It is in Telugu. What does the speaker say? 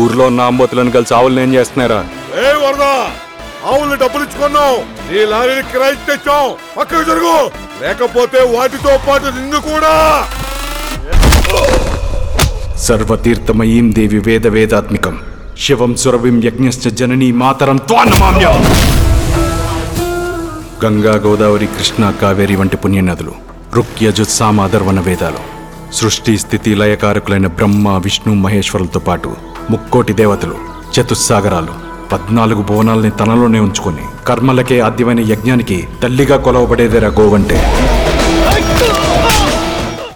ఊర్లో ఉన్న ఆంబోతులను కలిసి ఆవులను ఏం చేస్తున్నారా ఏ వరదా ఆవులు డబ్బులు ఇచ్చుకున్నాం నీ లారీని కిరాయి తెచ్చాం పక్కకు జరుగు లేకపోతే వాటితో పాటు నిన్ను కూడా సర్వతీర్థమయీం దేవి వేద వేదాత్మికం శివం సురవిం యజ్ఞశ్చ జననీ మాతరం త్వాన్నమామ్యం గంగా గోదావరి కృష్ణ కావేరి వంటి పుణ్యనదులు రుక్యజుత్సామ అధర్వణ వేదాలు సృష్టి స్థితి లయకారకులైన బ్రహ్మ విష్ణు మహేశ్వరులతో పాటు ముక్కోటి దేవతలు చతుస్సాగరాలు పద్నాలుగు భువనాల్ని తనలోనే ఉంచుకొని కర్మలకే ఆద్యమైన యజ్ఞానికి తల్లిగా కొలవబడేదేరా గోవంటే